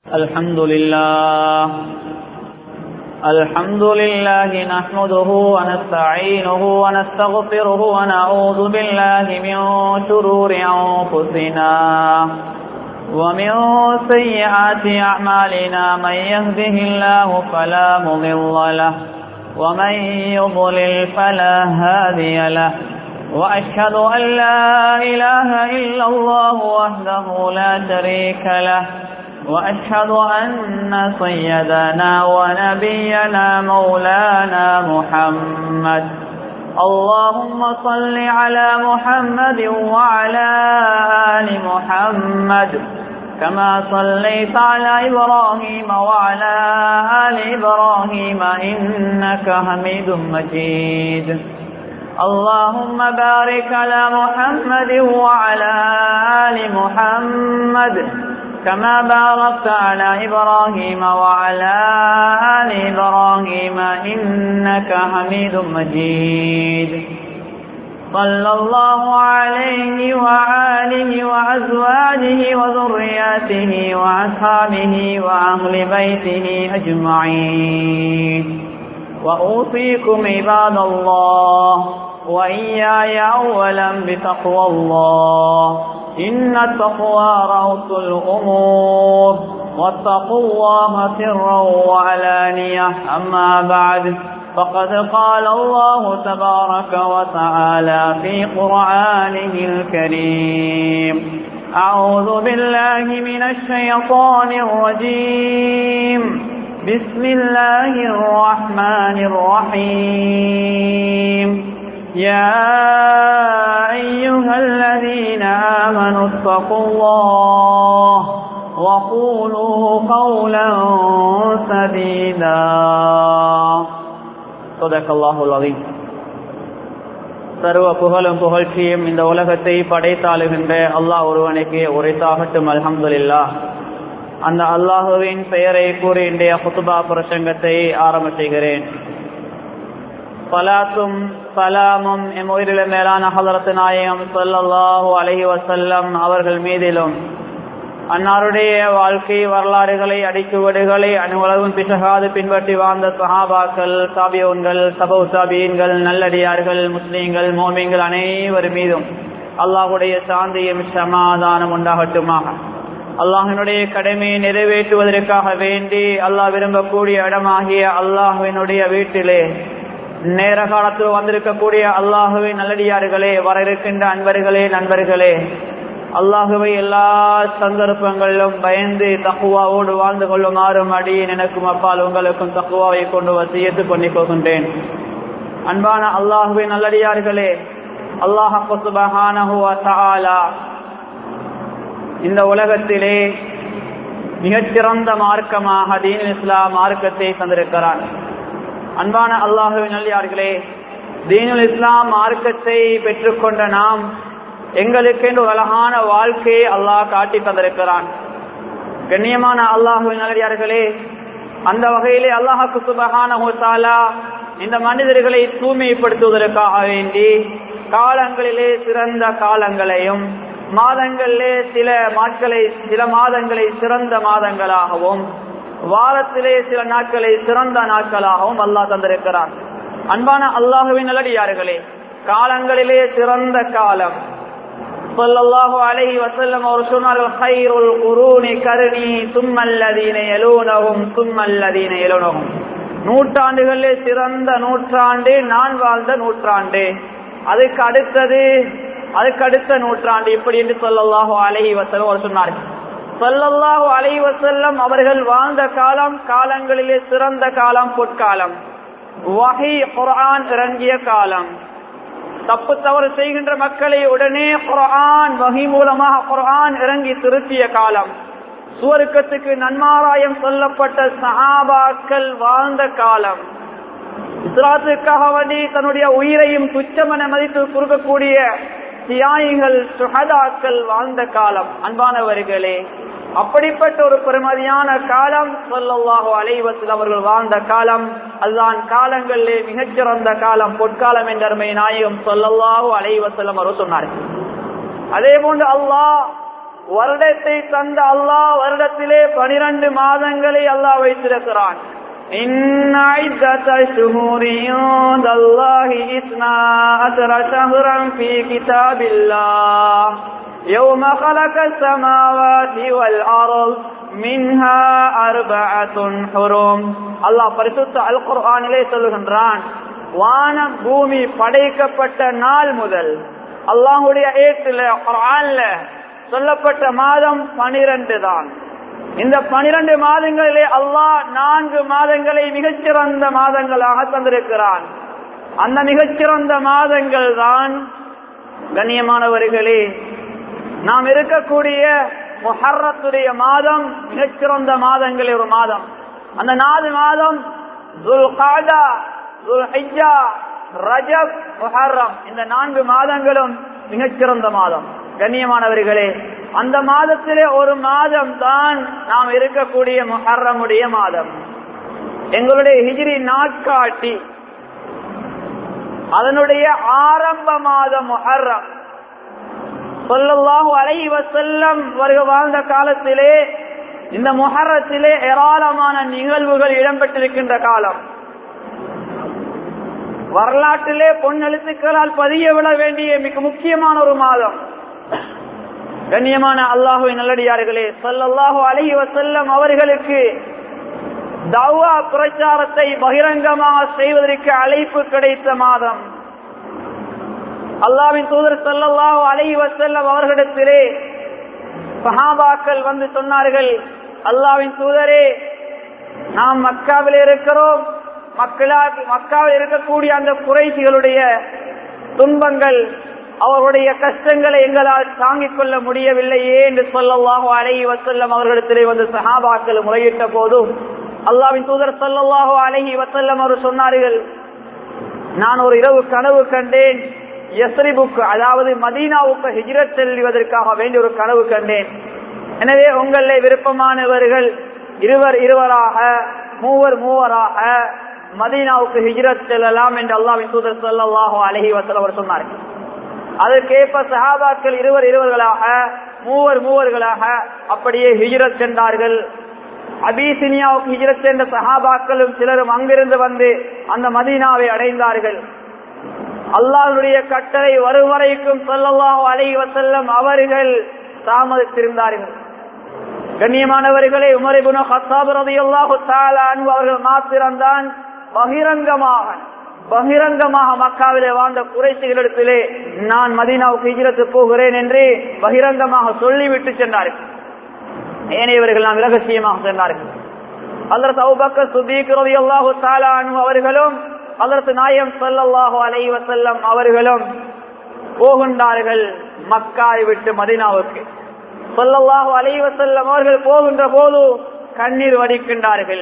الحمد لله الحمد لله نحمده ونستعينه ونستغفره ونعوذ بالله من شرور أنفسنا ومن سيئات أعمالنا من يهده الله فلا مضل له ومن يضلل فلا هادي له وأشهد أن لا إله إلا الله وحده لا شريك له وأشهد أن سيدنا ونبينا مولانا محمد اللهم صل على محمد وعلى آل محمد كما صليت على إبراهيم وعلى آل إبراهيم إنك حميد مجيد اللهم بارك على محمد وعلى آل محمد كما باركت على إبراهيم وعلى آل إبراهيم إنك حميد مجيد صلى الله عليه وآله وأزواجه وذرياته وأصحابه وأهل بيته أجمعين وأوصيكم عباد الله وإياي أولا بتقوى الله إن التقوى رأس الأمور واتقوا الله سرا وعلانية أما بعد فقد قال الله تبارك وتعالى في قرآنه الكريم أعوذ بالله من الشيطان الرجيم بسم الله الرحمن الرحيم يا أيها الذين آمنوا اتقوا الله وقولوا قولا سديدا صدق الله العظيم சர்வ புகழும் புகழ்ச்சியும் இந்த உலகத்தை படைத்தாளுகின்ற அல்லாஹ் ஒருவனுக்கு உரைத்தாகட்டும் அல்ஹம்துலில்லா அந்த அல்லாஹுவின் பெயரை கூறி இன்றைய குத்துபா பிரசங்கத்தை ஆரம்ப செய்கிறேன் சலாத்தும் சலாமும் எம் உயிரில மேலான ஹலரத்து நாயகம் சொல்லல்லாஹு அலஹி வசல்லம் அவர்கள் மீதிலும் அன்னாருடைய வாழ்க்கை வரலாறுகளை அடிக்குவடுகளை அனுவலகம் பிசகாது பின்பற்றி வாழ்ந்த சஹாபாக்கள் சாபியோன்கள் சபௌ சாபியன்கள் நல்லடியார்கள் முஸ்லீம்கள் மோமியங்கள் அனைவர் மீதும் அல்லாஹுடைய சாந்தியும் சமாதானம் உண்டாகட்டுமாக அல்லாஹினுடைய கடமையை நிறைவேற்றுவதற்காக வேண்டி அல்லாஹ் விரும்பக்கூடிய இடமாகிய அல்லாஹுவினுடைய வீட்டிலே நேர காலத்தில் வந்திருக்கக்கூடிய அல்லாஹுவை நல்லடியார்களே வர இருக்கின்ற அன்பர்களே நண்பர்களே அல்லாஹுவை எல்லா சந்தர்ப்பங்களிலும் பயந்து தக்குவாவோடு வாழ்ந்து கொள்ளுமாறும் அடி எனக்கும் அப்பால் உங்களுக்கும் தக்குவாவை கொண்டு வசியத்து பண்ணி போகின்றேன் அன்பான அல்லாஹுவை நல்லடியார்களே அல்லாஹாலா இந்த உலகத்திலே மிகச்சிறந்த மார்க்கமாக தீன் இஸ்லாம் மார்க்கத்தை தந்திருக்கிறான் அன்பான அல்லாஹுவின் நல்லியார்களே தீனுல் இஸ்லாம் மார்க்கத்தை பெற்றுக்கொண்ட நாம் எங்களுக்கென்று ஒரு அழகான வாழ்க்கையை அல்லாஹ் காட்டி தந்திருக்கிறான் கண்ணியமான அல்லாஹுவின் நல்லடியார்களே அந்த வகையிலே அல்லாஹாக்கு சுபகான ஹோசாலா இந்த மனிதர்களை தூய்மைப்படுத்துவதற்காக வேண்டி காலங்களிலே சிறந்த காலங்களையும் மாதங்களிலே சில நாட்களை சில மாதங்களை சிறந்த மாதங்களாகவும் வாரத்திலே சில நாட்களை சிறந்த நாட்களாகவும் அல்லாஹ் தந்திருக்கிறான் அன்பான அல்லாஹுவின் நல்லடியார்களே காலங்களிலே சிறந்த காலம் சொல்லல்லாஹு அலைஹி வஸல்லம் அவர் சொன்னார்கள் ஹைருல் குரூனி கருணி சும்மல்லதீன எலூனகும் சும்மல்லதீன எலூனகும் நூற்றாண்டுகளிலே சிறந்த நூற்றாண்டு நான் வாழ்ந்த நூற்றாண்டு அதுக்கு அடுத்தது அதுக்கு அடுத்த நூற்றாண்டு இப்படி என்று சொல்லல்லாஹு அலைஹி வஸல்லம் அவர் சொன்னார்கள் சொல்லல்லாஹு அலைஹி வஸல்லம் அவர்கள் வாழ்ந்த காலம் காலங்களிலே சிறந்த காலம் பொற்காலம் வகை குரான் இறங்கிய காலம் தப்பு தவறு செய்கின்ற மக்களை உடனே குரான் வகை மூலமாக குரான் இறங்கி திருத்திய காலம் சுவருக்கத்துக்கு நன்மாராயம் சொல்லப்பட்ட சஹாபாக்கள் வாழ்ந்த காலம் இஸ்லாத்துக்காக வேண்டி தன்னுடைய உயிரையும் துச்சமன மதித்து கொடுக்கக்கூடிய தியாயிகள் சுகதாக்கள் வாழ்ந்த காலம் அன்பானவர்களே அப்படிப்பட்ட ஒரு பெருமதியான காலம் சொல்லல்லாஹோ அலைவத்தில் அவர்கள் வாழ்ந்த காலம் அதுதான் காலங்களிலே மிகச்சிறந்த காலம் பொற்காலம் என்றருமை நாயகம் சொல்லல்லாஹோ அலைவசல்லம் அவர் சொன்னார்கள் அதே போன்று அல்லாஹ் வருடத்தை தந்த அல்லாஹ் வருடத்திலே பனிரெண்டு மாதங்களை அல்லாஹ் வைத்திருக்கிறான் إن عدة الشهور عند الله إثنا عشر شهرا في كتاب الله يوم خلق السماوات والأرض منها أربعة حرم அல்லாஹ் பரிசுத்த அல் குர்ஆனிலே சொல்லுகின்றான் வானம் பூமி படைக்கப்பட்ட நாள் முதல் அல்லாஹுடைய ஏற்றுல குர்ஆன்ல சொல்லப்பட்ட மாதம் பனிரெண்டு தான் இந்த பனிரெண்டு மாதங்களிலே அல்லாஹ் நான்கு மாதங்களை மிகச்சிறந்த மாதங்களாக தந்திருக்கிறான் அந்த மிகச்சிறந்த மாதங்கள் தான் கண்ணியமானவர்களே நாம் இருக்கக்கூடிய முஹர்ரத்துடைய மாதம் மிகச்சிறந்த மாதங்களில் ஒரு மாதம் அந்த நாலு மாதம் ரஜப் முஹர்ரம் இந்த நான்கு மாதங்களும் மிகச்சிறந்த மாதம் கண்ணியமானவர்களே அந்த மாதத்திலே ஒரு மாதம் தான் நாம் இருக்கக்கூடிய முஹர்ரமுடைய மாதம் எங்களுடைய ஹிஜிரி நாட்காட்டி அதனுடைய ஆரம்ப மாதம் முஹர்ரம் சொல்லல்லாஹு அலை வசல்லம் வருக வாழ்ந்த காலத்திலே இந்த முஹர்ரத்திலே ஏராளமான நிகழ்வுகள் இடம்பெற்றிருக்கின்ற காலம் வரலாற்றிலே பொன்னெழுத்துக்களால் பதிய விட வேண்டிய மிக முக்கியமான ஒரு மாதம் கண்ணியமான அல்லாஹுவின் நல்லடியார்களே சொல்லல்லாஹு அலஹி வசல்லம் அவர்களுக்கு தௌவா பிரச்சாரத்தை பகிரங்கமாக செய்வதற்கு அழைப்பு கிடைத்த மாதம் அல்லாவின் தூதர் சொல்லல்லாஹு அலஹி வசல்லம் அவர்களிடத்திலே சஹாபாக்கள் வந்து சொன்னார்கள் அல்லாவின் தூதரே நாம் மக்காவில் இருக்கிறோம் மக்களா மக்காவில் இருக்கக்கூடிய அந்த குறைசிகளுடைய துன்பங்கள் அவர்களுடைய கஷ்டங்களை எங்களால் தாங்கிக் கொள்ள முடியவில்லையே என்று சொல்லல்லாஹு அலஹி வசல்லம் அவர்களிடத்திலே வந்து சஹாபாக்கள் முறையிட்ட போதும் அல்லாவின் தூதர் சொல்லல்லாஹு அலஹி வசல்லம் அவர் சொன்னார்கள் நான் ஒரு இரவு கனவு கண்டேன் எஸ்ரிபுக்கு அதாவது மதீனாவுக்கு ஹிஜ்ரத் செல்வதற்காக வேண்டி ஒரு கனவு கண்டேன் எனவே உங்களே விருப்பமானவர்கள் இருவர் இருவராக மூவர் மூவராக மதீனாவுக்கு ஹிஜ்ரத் செல்லலாம் என்று அல்லாவின் தூதர் சொல்லல்லாஹு அலஹி வசல்லம் அவர் சொன்னார்கள் அதற்கேற்ப சஹாபாக்கள் இருவர் இருவர்களாக மூவர் மூவர்களாக அப்படியே ஹிஜ்ரத் சென்றார்கள் அபிசினியாவுக்கு ஹிஜ்ரத் சென்ற சஹாபாக்களும் சிலரும் அங்கிருந்து வந்து அந்த மதீனாவை அடைந்தார்கள் அல்லாஹுடைய கட்டளை வரும் வரைக்கும் சொல்லல்லாஹு அலை வசல்லம் அவர்கள் தாமதித்திருந்தார்கள் கண்ணியமானவர்களே உமரிபுன ஹத்தாப் ரதியல்லாஹு தஆலா அன்ஹு அவர்கள் மாத்திரம்தான் பகிரங்கமாக பகிரங்கமாக மக்காவிலே வாழ்ந்த குறைசிகளிடத்திலே நான் மதீனாவுக்கு ஹிஜ்ரத்து போகிறேன் என்று பகிரங்கமாக சொல்லிவிட்டு சென்றார்கள் ஏனையவர்கள் நாம் ரகசியமாக சென்றார்கள் அதற்கு அவுபக்கர் சுதீக் ரலியல்லாஹு தஆலா அன்ஹு அவர்களும் அதற்கு நாயம் ஸல்லல்லாஹு அலைஹி வஸல்லம் அவர்களும் போகின்றார்கள் மக்காவை விட்டு மதீனாவுக்கு ஸல்லல்லாஹு அலைஹி வஸல்லம் அவர்கள் போகின்ற போது கண்ணீர் வடிக்கின்றார்கள்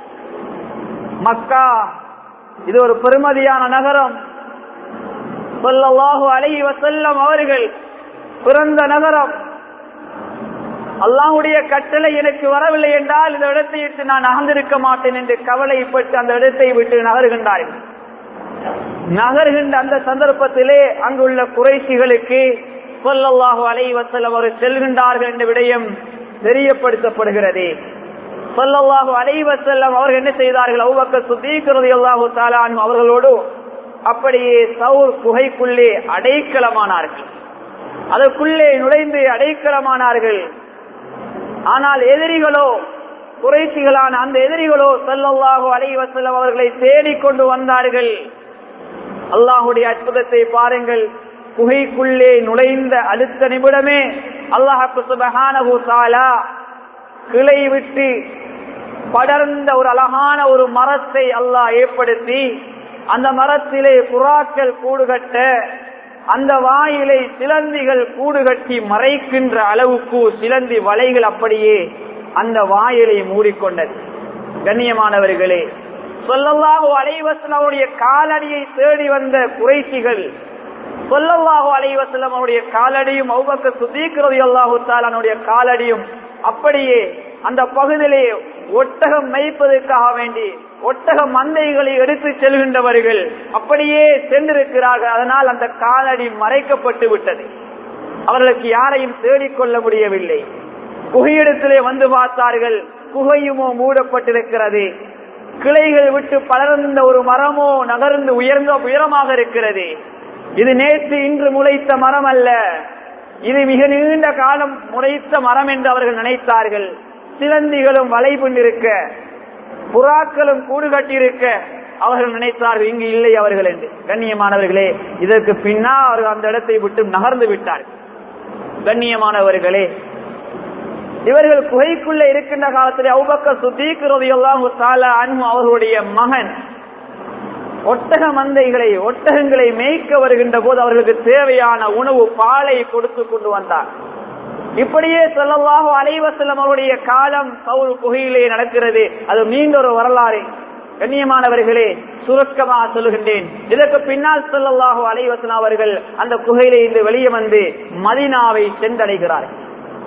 மக்கா இது ஒரு பெருமதியான நகரம் ஸல்லல்லாஹு அலைஹி வஸல்லம் அவர்கள் பிறந்த நகரம் அல்லாஹுடைய கட்டளை எனக்கு வரவில்லை என்றால் இந்த இடத்தை விட்டு நான் அகந்திருக்க மாட்டேன் என்று கவலைப்பட்டு அந்த இடத்தை விட்டு நகர்கின்றார்கள் நகர்கின்ற அந்த சந்தர்ப்பத்திலே அங்குள்ள குறைசிகளுக்கு சொல்லல்லாஹு அலை வசல்லம் அவர் செல்கின்றார்கள் என்ற விடயம் தெரியப்படுத்தப்படுகிறது சொல்லல்லாஹு அலை வசல்லம் அவர்கள் என்ன செய்தார்கள் அவ்வக்க சுத்தீக்கிறது அல்லாஹு தாலான் அவர்களோடு அப்படியே சவுர் குகைக்குள்ளே அடைக்கலமானார்கள் அதற்குள்ளே நுழைந்து அடைக்கலமானார்கள் ஆனால் எதிரிகளோ குறைசிகளான அந்த எதிரிகளோ சல்லல்லாஹு அலைவசல்லம் அவர்களை தேடிக்கொண்டு வந்தார்கள் அல்லாஹுடைய அற்புதத்தை பாருங்கள் குகைக்குள்ளே நுழைந்த அடுத்த நிமிடமே அல்லாஹு சுபஹானஹு தஆலா கிளை விட்டு படர்ந்த ஒரு அழகான ஒரு மரத்தை அல்லாஹ் ஏற்படுத்தி அந்த மரத்திலே புறாக்கள் கூடுகட்ட அந்த வாயிலை சிலந்திகள் கூடு கட்டி மறைக்கின்ற அளவுக்கு சிலந்தி வலைகள் அப்படியே அந்த வாயிலை மூடிக்கொண்டது கண்ணியமானவர்களே சொல்லல்லாஹு அலைவசலம் அவருடைய காலடியை தேடி வந்த குறைசிகள் சொல்லல்லாஹு அலைவசலம் அவருடைய காலடியும் அவ்வக்க சுதீக்கிறது அல்லாஹு தாலானுடைய காலடியும் அப்படியே அந்த பகுதியிலே ஒட்டகம் மேய்ப்பதற்காக வேண்டி ஒட்டக மந்தைகளை எடுத்து செல்கின்றவர்கள் அப்படியே சென்றிருக்கிறார்கள் அதனால் அந்த காலடி மறைக்கப்பட்டு விட்டது அவர்களுக்கு யாரையும் தேடிக்கொள்ள முடியவில்லை குகையிடத்திலே வந்து பார்த்தார்கள் குகையுமோ மூடப்பட்டிருக்கிறது கிளைகள் விட்டு பலர்ந்த ஒரு மரமோ நகர்ந்து உயர்ந்த உயரமாக இருக்கிறது இது நேற்று இன்று முளைத்த மரம் அல்ல இது மிக நீண்ட காலம் முளைத்த மரம் என்று அவர்கள் நினைத்தார்கள் சிலந்திகளும் வளைபுண்டிருக்க புறாக்களும் கூடு கட்டியிருக்க அவர்கள் நினைத்தார்கள் இங்கு இல்லை அவர்கள் என்று கண்ணியமானவர்களே இதற்கு பின்னால் அவர்கள் அந்த இடத்தை விட்டு நகர்ந்து விட்டார்கள் கண்ணியமானவர்களே இவர்கள் குகைக்குள்ள இருக்கின்ற காலத்தில் அவுபக்க சுத்தீக்கிறது எல்லாம் அவர்களுடைய மகன் ஒட்டக மந்தைகளை ஒட்டகங்களை மேய்க்க வருகின்ற போது அவர்களுக்கு தேவையான உணவு பாலை கொடுத்து கொண்டு வந்தார் இப்படியே சொல்லவாக அலைவசலம் அவருடைய காலம் சவுல் குகையிலே நடக்கிறது அது மீண்டும் ஒரு வரலாறு கண்ணியமானவர்களே சுருக்கமாக சொல்லுகின்றேன் இதற்கு பின்னால் சொல்லல்லாஹு அலைவசலம் அவர்கள் அந்த குகையிலே இருந்து வெளியே வந்து மதினாவை சென்றடைகிறார்கள்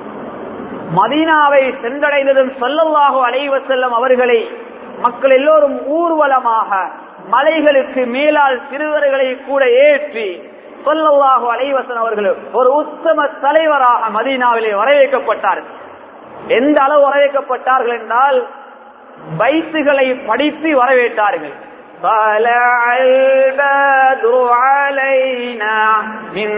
மதீனாவை சென்றடைந்ததும் சொல்லல்லாஹு அலைவ செல்லம் அவர்களை மக்கள் எல்லோரும் ஊர்வலமாக மலைகளுக்கு மேலால் சிறுவர்களை கூட ஏற்றி சொல்லல்லாஹு அலைவசன் அவர்கள் ஒரு உத்தம தலைவராக மதீனாவிலே வரவேற்கப்பட்டார்கள் எந்த அளவு வரவேற்கப்பட்டார்கள் என்றால் பைத்துகளை படித்து வரவேற்றார்கள் طلع البدر علينا من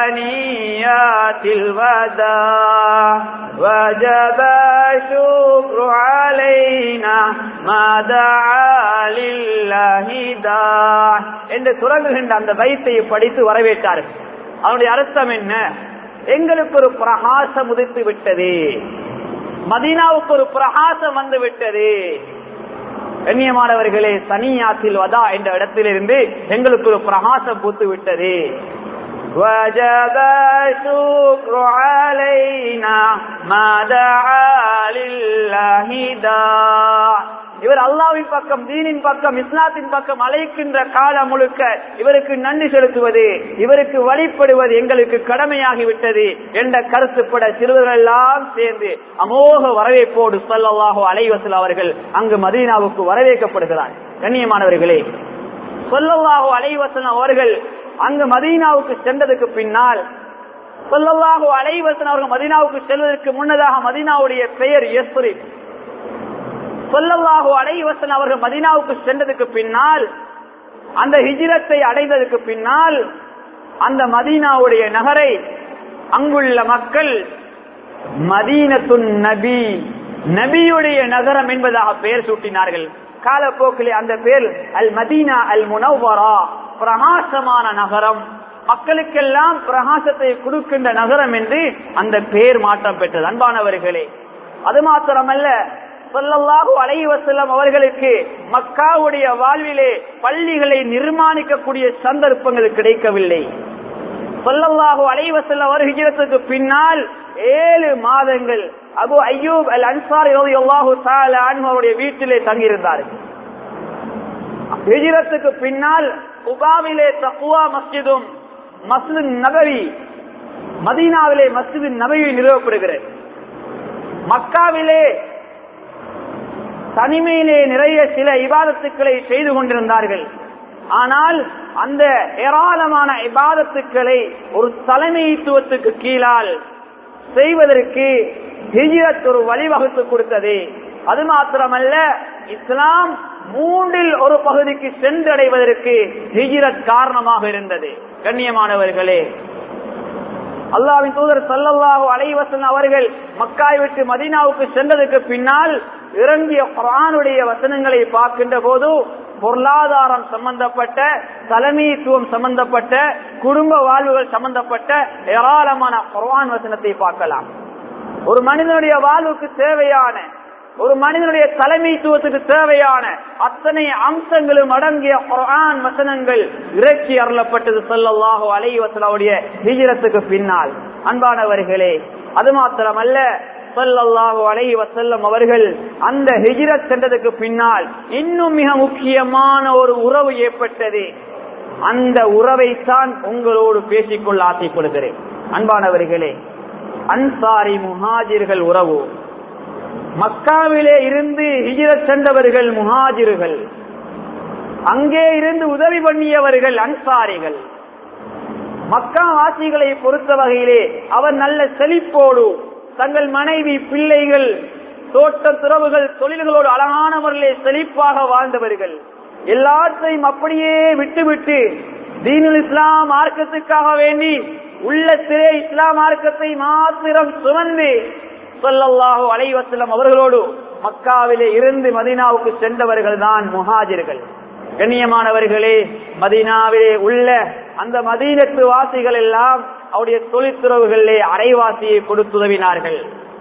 ثنيات الوداع وجب الشكر علينا ما دعا لله داع என்று தொடங்குகின்ற அந்த பைத்தை படித்து வரவேற்றார்கள் அதனுடைய அர்த்தம் என்ன எங்களுக்கு ஒரு பிரகாசம் உதித்து விட்டது மதீனாவுக்கு ஒரு பிரகாசம் வந்து விட்டது கண்ணியமானவர்களே சனியாத்தில் வதா என்ற இடத்திலிருந்து எங்களுக்கு ஒரு பிரகாசம் பூத்து விட்டது وجب الشكر علينا ما دعا لله داع இவர் அல்லாவின் பக்கம் தீனின் பக்கம் இஸ்லாத்தின் பக்கம் அழைக்கின்ற காலம் முழுக்க இவருக்கு நன்றி செலுத்துவது இவருக்கு வழிபடுவது எங்களுக்கு கடமையாகிவிட்டது என்ற கருத்துப்பட சிறுவர்கள் எல்லாம் சேர்ந்து அமோக வரவேற்போடு சொல்லவாக அலைவசல் அவர்கள் அங்கு மதீனாவுக்கு வரவேற்கப்படுகிறார் கண்ணியமானவர்களே சொல்லவாக அலைவசன் அவர்கள் அங்கு மதீனாவுக்கு சென்றதுக்கு பின்னால் சொல்லவாக அலைவசன் அவர்கள் மதீனாவுக்கு செல்வதற்கு முன்னதாக மதீனாவுடைய பெயர் எஸ்ரி சொல்லல்லாஹு அலைவசன் அவர்கள் மதினாவுக்கு சென்றதுக்கு பின்னால் அந்த ஹிஜிரத்தை அடைந்ததுக்கு பின்னால் அந்த மதீனாவுடைய நகரை அங்குள்ள மக்கள் மதீனத்துன் நபி நபியுடைய நகரம் என்பதாக பெயர் சூட்டினார்கள் காலப்போக்கிலே அந்த பேர் அல் மதீனா அல் முனவரா பிரகாசமான நகரம் மக்களுக்கெல்லாம் பிரகாசத்தை கொடுக்கின்ற நகரம் என்று அந்த பேர் மாற்றம் பெற்றது அன்பானவர்களே அது மாத்திரமல்ல சொல்லல்லாஹு அலைவசல்லம் அவர்களுக்கு மக்காவுடைய வாழ்விலே பள்ளிகளை நிர்மாணிக்கக்கூடிய சந்தர்ப்பங்கள் கிடைக்கவில்லை சொல்லல்லாஹு அலைவசல்லம் அவர் ஹிஜரத்துக்கு பின்னால் ஏழு மாதங்கள் அபு ஐயூப் அல் அன்சாரி அல்லாஹு அவருடைய வீட்டிலே தங்கியிருந்தார்கள் ஹிஜரத்துக்கு பின்னால் உபாவிலே தக்குவா மஸ்ஜிதும் மஸ்ஜித் நபவி மதீனாவிலே மஸ்ஜித் நபவி நிறுவப்படுகிறது மக்காவிலே தனிமையிலே நிறைய சில இபாதத்துக்களை செய்து கொண்டிருந்தார்கள் ஆனால் அந்த ஏராளமான இபாதத்துக்களை ஒரு தலைமைத்துவத்துக்கு கீழால் செய்வதற்கு ஹிஜிரத் ஒரு வழிவகுத்து கொடுத்தது அது மாத்திரமல்ல இஸ்லாம் மூன்றில் ஒரு பகுதிக்கு சென்றடைவதற்கு ஹிஜிரத் காரணமாக இருந்தது கண்ணியமானவர்களே அல்லாவின் தூதர் சல்லல்லாஹு அலைவசன் அவர்கள் மக்காய் விட்டு மதீனாவுக்கு சென்றதுக்கு பின்னால் இறங்கிய குரானுடைய வசனங்களை பார்க்கின்ற போது பொருளாதாரம் சம்பந்தப்பட்ட தலைமைத்துவம் சம்பந்தப்பட்ட குடும்ப வாழ்வுகள் சம்பந்தப்பட்ட ஏராளமான குரான் வசனத்தை பார்க்கலாம் ஒரு மனிதனுடைய வாழ்வுக்கு தேவையான ஒரு மனிதனுடைய தலைமைத்துவத்துக்கு தேவையான அத்தனை அம்சங்களும் அடங்கிய குரான் வசனங்கள் இறைச்சி அருளப்பட்டது சொல்லல்லாஹோ அலை வசலாவுடைய ஹிஜரத்துக்கு பின்னால் அன்பானவர்களே அது மாத்திரமல்ல சொல்லல்லாஹு அலைஹி வசல்லம் அவர்கள் அந்த ஹிஜ்ரத் சென்றதுக்கு பின்னால் இன்னும் மிக முக்கியமான ஒரு உறவு ஏற்பட்டது அந்த உறவைத்தான் உங்களோடு பேசிக்கொள்ள ஆசைப்படுகிறேன் அன்பானவர்களே அன்சாரி முஹாஜிர்கள் உறவு மக்காவிலே இருந்து ஹிஜ்ரத் சென்றவர்கள் முஹாஜிர்கள் அங்கே இருந்து உதவி பண்ணியவர்கள் அன்சாரிகள் மக்கா வாசிகளை பொறுத்த வகையிலே அவர் நல்ல செழிப்போடு தங்கள் மனைவி பிள்ளைகள் தோட்ட துறவுகள் தொழில்களோடு அழகான முறையிலே செழிப்பாக வாழ்ந்தவர்கள் எல்லாத்தையும் அப்படியே விட்டுவிட்டு தீனுல் இஸ்லாம் மார்க்கத்துக்காக வேண்டி உள்ளத்திலே இஸ்லாம் மார்க்கத்தை மாத்திரம் சுமந்து சொல்லல்லாஹு அலைவசலம் அவர்களோடு மக்காவிலே இருந்து மதீனாவுக்கு சென்றவர்கள் தான் முஹாஜிர்கள் கண்ணியமானவர்களே மதீனாவிலே உள்ள அந்த மதீனத்து வாசிகள் எல்லாம் அவருடைய தொழிற்துறவுகளிலே அரைவாசியை கொடுத்துதவினார்கள்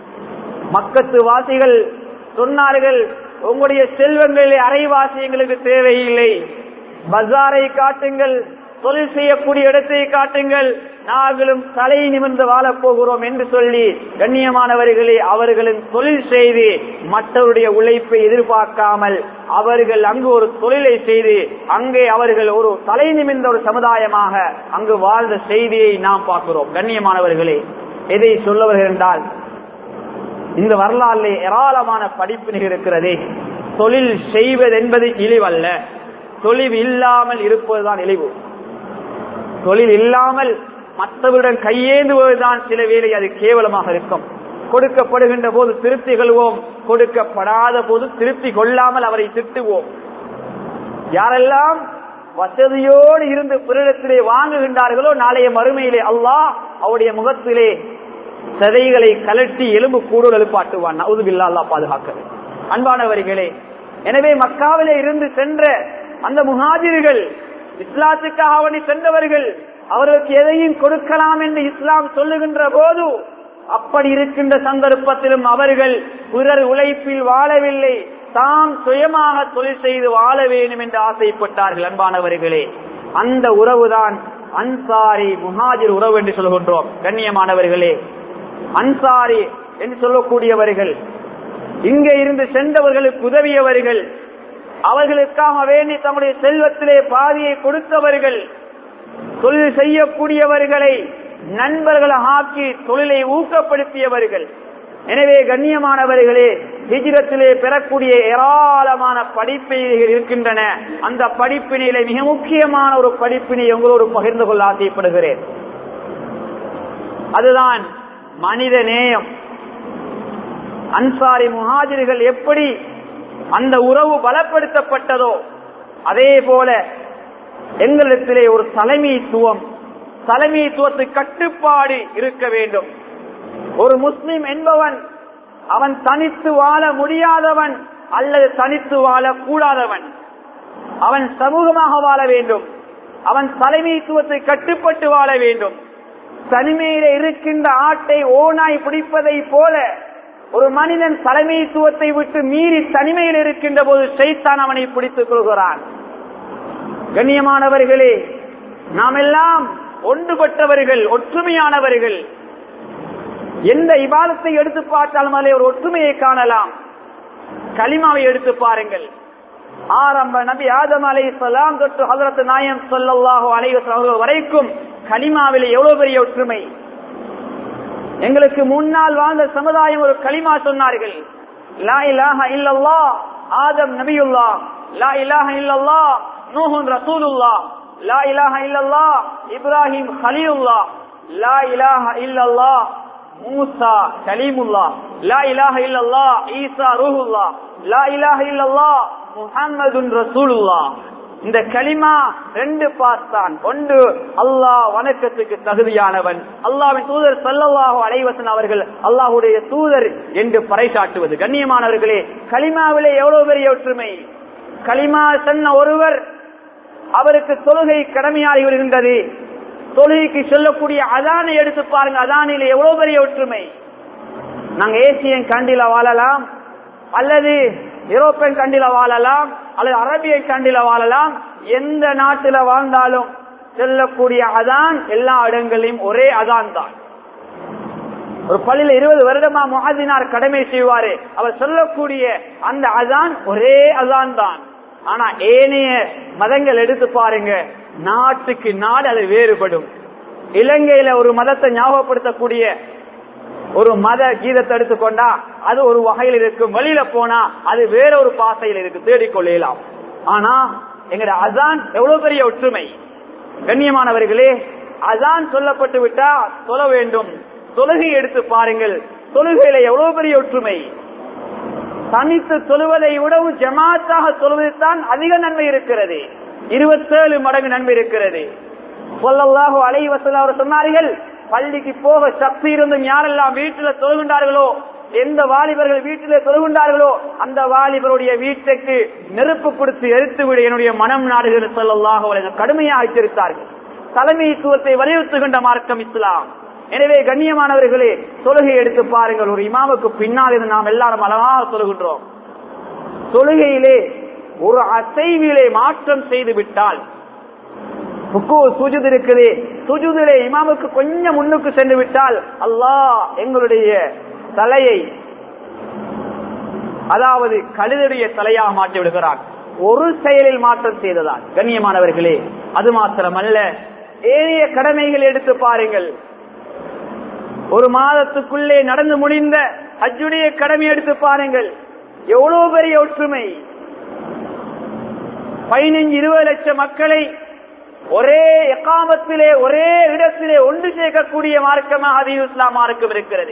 மக்கத்து வாசிகள் சொன்னார்கள் உங்களுடைய செல்வங்களிலே அரைவாசி எங்களுக்கு தேவையில்லை பஜாரை காட்டுங்கள் தொழில் செய்யக்கூடிய இடத்தை காட்டுங்கள் நாங்களும் தலை நிமிர்ந்து வாழப் போகிறோம் என்று சொல்லி கண்ணியமானவர்களே அவர்களின் தொழில் செய்து மற்றவருடைய உழைப்பை எதிர்பார்க்காமல் அவர்கள் அங்கு ஒரு தொழிலை செய்து அங்கே அவர்கள் ஒரு தலை நிமிர்ந்த ஒரு சமுதாயமாக அங்கு வாழ்ந்த செய்தியை நாம் பார்க்கிறோம் கண்ணியமானவர்களே எதை சொல்லவர்கள் என்றால் இந்த வரலாறுல ஏராளமான படிப்பினை இருக்கிறதே தொழில் செய்வது என்பது இழிவல்ல தொழில் இல்லாமல் இருப்பதுதான் இழிவு தொழில் இல்லாமல் மற்றவருடன் கையேந்துவதுதான் சில வேலை அது கேவலமாக இருக்கும் கொடுக்கப்படுகின்ற போது திருப்தி கொள்வோம் கொடுக்கப்படாத போது திருப்தி கொள்ளாமல் அவரை திட்டுவோம் யாரெல்லாம் வசதியோடு இருந்து பிறரிடத்திலே வாங்குகின்றார்களோ நாளைய மறுமையிலே அல்லாஹ் அவருடைய முகத்திலே சதைகளை கலட்டி எலும்பு கூடுதல் எழுப்பாட்டுவான் நவுதுபில்லா அல்லா பாதுகாக்க அன்பானவர்களே எனவே மக்காவிலே இருந்து சென்ற அந்த முஹாஜிர்கள் இஸ்லாத்துக்காக அவனை சென்றவர்கள் அவர்களுக்கு எதையும் கொடுக்கலாம் என்று இஸ்லாம் சொல்லுகின்ற போது அப்படி இருக்கின்ற சந்தர்ப்பத்திலும் அவர்கள் பிறர் உழைப்பில் வாழவில்லை தாம் சுயமாக தொழில் செய்து வாழ வேண்டும் என்று ஆசைப்பட்டார்கள் அன்பானவர்களே அந்த உறவுதான் அன்சாரி முஹாஜிர் உறவு என்று சொல்கின்றோம் கண்ணியமானவர்களே அன்சாரி என்று சொல்லக்கூடியவர்கள் இங்கே இருந்து சென்றவர்களுக்கு உதவியவர்கள் அவர்களுக்காக வேண்டி தம்முடைய செல்வத்திலே பாதியை கொடுத்தவர்கள் தொழில் செய்யக்கூடியவர்களை நண்பர்கள் ஆக்கி தொழிலை ஊக்கப்படுத்தியவர்கள் எனவே கண்ணியமானவர்களே ஹிஜிரத்திலே பெறக்கூடிய ஏராளமான படிப்பினைகள் இருக்கின்றன அந்த படிப்பினையில மிக முக்கியமான ஒரு படிப்பினை உங்களோடு பகிர்ந்து கொள்ள ஆசைப்படுகிறேன் அதுதான் மனித நேயம் அன்சாரி முஹாஜிர்கள் எப்படி அந்த உறவு பலப்படுத்தப்பட்டதோ அதே போல எங்களிடத்திலே ஒரு தலைமைத்துவம் தலைமைத்துவத்து கட்டுப்பாடு இருக்க வேண்டும் ஒரு முஸ்லிம் என்பவன் அவன் தனித்து வாழ முடியாதவன் அல்லது தனித்து வாழ கூடாதவன் அவன் சமூகமாக வாழ வேண்டும் அவன் தலைமைத்துவத்தை கட்டுப்பட்டு வாழ வேண்டும் தனிமையில இருக்கின்ற ஆட்டை ஓனாய் பிடிப்பதை போல ஒரு மனிதன் தலைமைத்துவத்தை விட்டு மீறி தனிமையில் இருக்கின்ற போது செய்தான் அவனை பிடித்துக் கொள்கிறான் கண்ணியமானவர்களே நாம் எல்லாம் ஒன்றுபட்டவர்கள் ஒற்றுமையானவர்கள் எந்த இபாதத்தை எடுத்து பார்த்தாலும் அதில் ஒரு ஒற்றுமையை காணலாம் களிமாவை எடுத்து பாருங்கள் ஆரம்ப நபி ஆதம் அலை சொல்லாம் தொட்டு ஹசரத் நாயம் சொல்லல்லாஹோ அலைவசம் வரைக்கும் களிமாவில் எவ்வளவு பெரிய ஒற்றுமை எங்களுக்கு முன்னால் வாழ்ந்த சமுதாயம் ஒரு களிமா சொன்னார்கள் லா இலாஹ இல்லல்லா ஆதம் நபியுல்லா லா இலாஹ இல்லல்லா நூஹுன் ரசூலுல்லா லா இலாஹ இல்லல்லா இப்ராஹிம் ஹலீலுல்லா லா இலாஹ இல்லல்லா மூசா கலீமுல்லா லா இலாஹ இல்லல்லா ஈசா ரூஹுல்லா லா இலாஹ இல்லல்லா முஹம்மதுன் ரசூலுல்லா இந்த களிமா ரெண்டு பார்த்தான் ஒன்று அல்லாஹ் வணக்கத்துக்கு தகுதியானவன் அல்லாவின் தூதர் சல்லல்லாஹு அலைவசன் அவர்கள் அல்லாஹுடைய தூதர் என்று பறைசாட்டுவது கண்ணியமானவர்களே களிமாவிலே எவ்வளவு பெரிய ஒற்றுமை களிமா சொன்ன ஒருவர் அவருக்கு தொழுகை கடமையாகி வருகின்றது தொழுகைக்கு சொல்லக்கூடிய அதானை எடுத்து பாருங்க அதானில எவ்வளவு பெரிய ஒற்றுமை நாங்க ஏசியன் கண்டில வாழலாம் அல்லது யூரோப்பியன் கண்டில வாழலாம் அல்லது அரபிய கண்டில வாழலாம் எந்த நாட்டில வாழ்ந்தாலும் செல்லக்கூடிய அதான் எல்லா இடங்களிலும் ஒரே அதான் தான் ஒரு பள்ளியில இருபது வருடமா முகாதினார் கடமை செய்வாரு அவர் சொல்லக்கூடிய அந்த அதான் ஒரே அதான் தான் ஆனா ஏனைய மதங்கள் எடுத்து பாருங்க நாட்டுக்கு நாடு அது வேறுபடும் இலங்கையில ஒரு மதத்தை ஞாபகப்படுத்தக்கூடிய ஒரு மத கீதத்தை எடுத்துக்கொண்டா அது ஒரு வகையில் இருக்கும் வெளியில போனா அது வேற ஒரு பாசையில் இருக்கு தேடிக்கொள்ளலாம் ஆனா எங்கட அதான் எவ்வளவு பெரிய ஒற்றுமை கண்ணியமானவர்களே அதான் சொல்லப்பட்டு விட்டா சொல்ல வேண்டும் தொழுகை எடுத்து பாருங்கள் தொழுகையில எவ்வளவு பெரிய ஒற்றுமை தனித்து தொழுவதை விடவும் ஜமாத்தாக தொழுவதுதான் அதிக நன்மை இருக்கிறது இருபத்தேழு மடங்கு நன்மை இருக்கிறது சொல்லல்லாஹோ அலைவசல் அவர் சொன்னார்கள் பள்ளிக்கு போக சக்தி இருந்தும் யாரெல்லாம் வீட்டுல தொழுகின்றார்களோ எந்த வாலிபர்கள் வீட்டிலே தொழுகின்றார்களோ அந்த வாலிபருடைய வீட்டுக்கு நெருப்பு கொடுத்து எரித்து விட என்னுடைய மனம் நாடுகள் சொல்லல்லாக கடுமையாக எச்சரித்தார்கள் தலைமைத்துவத்தை வலியுறுத்துகின்ற மார்க்கம் இஸ்லாம் எனவே கண்ணியமானவர்களே தொழுகை எடுத்து பாருங்கள் ஒரு இமாமுக்கு பின்னால் இருந்து நாம் எல்லாரும் அழகாக தொழுகின்றோம் தொழுகையிலே ஒரு அசைவிலே மாற்றம் செய்து விட்டால் சுஜுது இருக்குது சுஜுதிலே இமாமுக்கு கொஞ்சம் முன்னுக்கு சென்று விட்டால் அல்லாஹ் எங்களுடைய தலையை அதாவது கழுதுடைய தலையாக மாற்றி விடுகிறார் ஒரு செயலில் மாற்றம் செய்ததால் கண்ணியமானவர்களே அது மாத்திரமல்ல ஏறிய கடமைகள் எடுத்து பாருங்கள் ஒரு மாதத்துக்குள்ளே நடந்து முடிந்த அஜுடைய கடமை எடுத்து பாருங்கள் எவ்வளவு பெரிய ஒற்றுமை பதினஞ்சு இருபது லட்சம் மக்களை ஒரே எக்காமத்திலே ஒரே இடத்திலே ஒன்று சேர்க்கக்கூடிய மார்க்கமாக அது இஸ்லாம் மார்க்கம் இருக்கிறது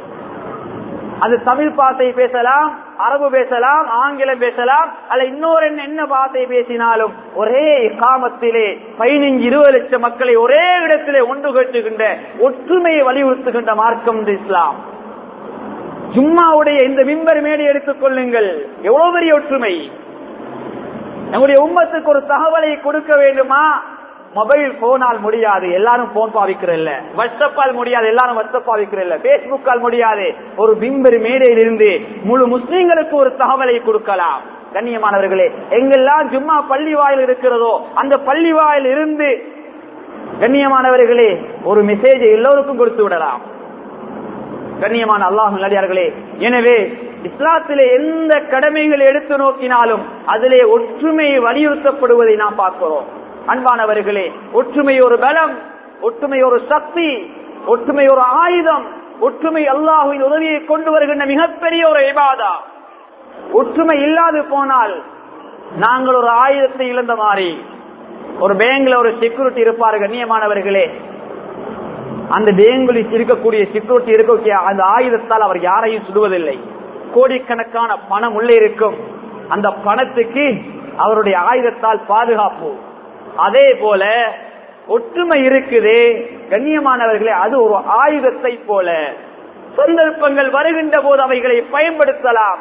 அது தமிழ் பாசை பேசலாம் அரபு பேசலாம் ஆங்கிலம் பேசலாம் அல்ல இன்னொரு என்ன பாசை பேசினாலும் ஒரே காமத்திலே பதினஞ்சு இருபது லட்சம் மக்களை ஒரே இடத்திலே ஒன்று கட்டுகின்ற ஒற்றுமையை வலியுறுத்துகின்ற மார்க்கம் இந்த இஸ்லாம் ஜும்மாவுடைய இந்த மிம்பர் மேடை எடுத்துக் கொள்ளுங்கள் எவ்வளவு பெரிய ஒற்றுமை நம்முடைய உம்மத்துக்கு ஒரு தகவலை கொடுக்க வேண்டுமா மொபைல் போனால் முடியாது எல்லாரும் போன் பாவிக்கிறல்ல வாட்ஸ்அப்பால் முடியாது எல்லாரும் வாட்ஸ்அப் பாவிக்கிறல்ல பேஸ்புக்கால் முடியாது ஒரு பிம்பர் மேடையில் இருந்து முழு முஸ்லீம்களுக்கு ஒரு தகவலை கொடுக்கலாம் கண்ணியமானவர்களே எங்கெல்லாம் ஜும்மா பள்ளி வாயில் இருக்கிறதோ அந்த பள்ளி வாயில் இருந்து கண்ணியமானவர்களே ஒரு மெசேஜ் எல்லோருக்கும் கொடுத்து விடலாம் கண்ணியமான அல்லாஹ் நல்லடியார்களே எனவே இஸ்லாத்திலே எந்த கடமைகள் எடுத்து நோக்கினாலும் அதிலே ஒற்றுமை வலியுறுத்தப்படுவதை நாம் பார்க்கிறோம் அன்பானவர்களே ஒற்றுமை ஒரு பலம் ஒற்றுமை ஒரு சக்தி ஒற்றுமை ஒரு ஆயுதம் ஒற்றுமை அல்லாஹுவின் உதவியை கொண்டு வருகின்ற மிகப்பெரிய ஒரு இபாதா ஒற்றுமை இல்லாது போனால் நாங்கள் ஒரு ஆயுதத்தை இழந்த மாதிரி ஒரு பேங்க்ல ஒரு செக்யூரிட்டி இருப்பாரு கண்ணியமானவர்களே அந்த பேங்கில் இருக்கக்கூடிய செக்யூரிட்டி இருக்கக்கூடிய அந்த ஆயுதத்தால் அவர் யாரையும் சுடுவதில்லை கோடிக்கணக்கான பணம் உள்ளே இருக்கும் அந்த பணத்துக்கு அவருடைய ஆயுதத்தால் பாதுகாப்பு அதே போல ஒற்றுமை இருக்குது கண்ணியமானவர்களே அது ஒரு ஆயுதத்தை போல சந்தர்ப்பங்கள் வருகின்ற போது அவைகளை பயன்படுத்தலாம்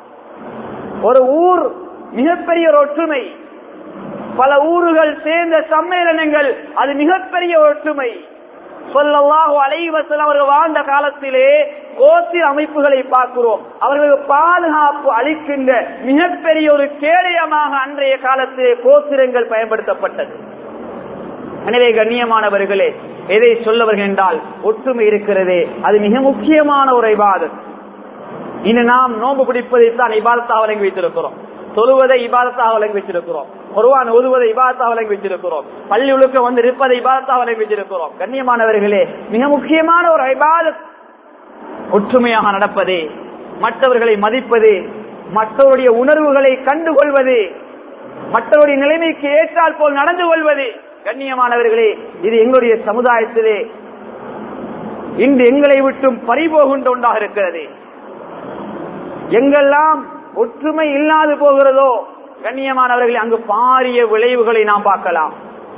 ஒரு ஊர் மிகப்பெரிய ஒரு ஒற்றுமை பல ஊர்கள் சேர்ந்த சம்மேளனங்கள் அது மிகப்பெரிய ஒற்றுமை சொல்லல்லாஹு அலைவசல் அவர்கள் வாழ்ந்த காலத்திலே கோத்திர அமைப்புகளை பார்க்கிறோம் அவர்களுக்கு பாதுகாப்பு அளிக்கின்ற மிகப்பெரிய ஒரு கேடயமாக அன்றைய காலத்திலே கோத்திரங்கள் பயன்படுத்தப்பட்டது எனவே கண்ணியமானவர்களே எதை சொல்ல வருகின்றால் ஒற்றுமை இருக்கிறதே அது மிக முக்கியமான ஒரு இபாதத் இனி நாம் நோன்பு பிடிப்பதைத்தான் இபாதத்தாக வழங்கி வைத்திருக்கிறோம் தொழுவதை இபாதத்தாக வழங்கி வச்சிருக்கிறோம் ஒருவான் ஓதுவதை இபாதத்தாக வழங்கி வச்சிருக்கிறோம் பள்ளி ஒழுக்க வந்து இருப்பதை இபாதத்தாக வழங்கி வச்சிருக்கிறோம் கண்ணியமானவர்களே மிக முக்கியமான ஒரு இபாதத் ஒற்றுமையாக நடப்பது மற்றவர்களை மதிப்பது மற்றவருடைய உணர்வுகளை கண்டுகொள்வது மற்றவருடைய நிலைமைக்கு ஏற்றால் போல் நடந்து கொள்வது கண்ணியமானவர்களே இது எங்களுடைய சமுதாயத்திலே இன்று எங்களை விட்டும் பறிபோகின்ற ஒன்றாக இருக்கிறது எங்கெல்லாம் ஒற்றுமை இல்லாது போகிறதோ கண்ணியமானவர்களே அங்கு பாரிய விளைவுகளை நாம் பார்க்கலாம்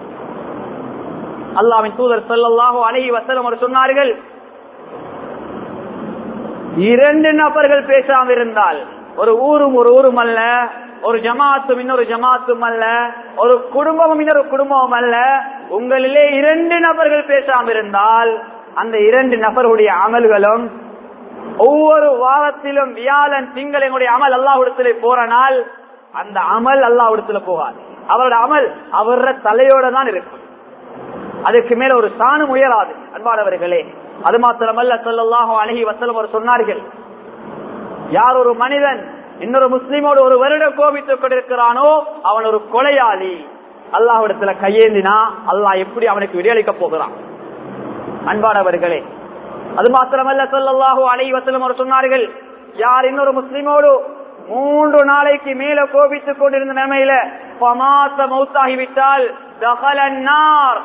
அல்லாவின் தூதர் சொல்லல்லாஹோ அழகி வசலம் அவர் சொன்னார்கள் இரண்டு நபர்கள் பேசாம இருந்தால் ஒரு ஊரும் ஒரு ஊரும் அல்ல ஒரு ஜமாத்தும் இன்னொரு ஜமாத்தும் அல்ல ஒரு குடும்பமும் இன்னொரு குடும்பமும் அல்ல உங்களிலே இரண்டு நபர்கள் பேசாம இருந்தால் அந்த இரண்டு நபர்களுடைய அமல்களும் ஒவ்வொரு வாரத்திலும் வியாழன் திங்கள் எங்களுடைய அமல் அல்லாஹிடத்திலே போறனால் அந்த அமல் அல்லாஹிடத்துல போகாது அவரோட அமல் அவர தலையோட தான் இருக்கும் அதுக்கு மேல ஒரு சாணம் உயராது அன்பானவர்களே அது மாத்திரமல்ல சொல்லல்லாஹோ அழகி வசலம் அவர் சொன்னார்கள் யார் ஒரு மனிதன் இன்னொரு முஸ்லீமோடு ஒரு வருடம் கோபித்துக் கொண்டிருக்கிறானோ அவன் ஒரு கொலையாளி அல்லாஹிடத்துல கையேந்தினா அல்லாஹ் எப்படி அவனுக்கு விடையளிக்க போகிறான் அன்பானவர்களே அது மாத்திரமல்ல சொல்லல்லாஹோ அலை வசலம் அவர் சொன்னார்கள் யார் இன்னொரு முஸ்லிமோடு மூன்று நாளைக்கு மேல கோபித்துக் கொண்டிருந்த நிலைமையில பமாத்த மௌத்தாகிவிட்டால் தகலன்னார்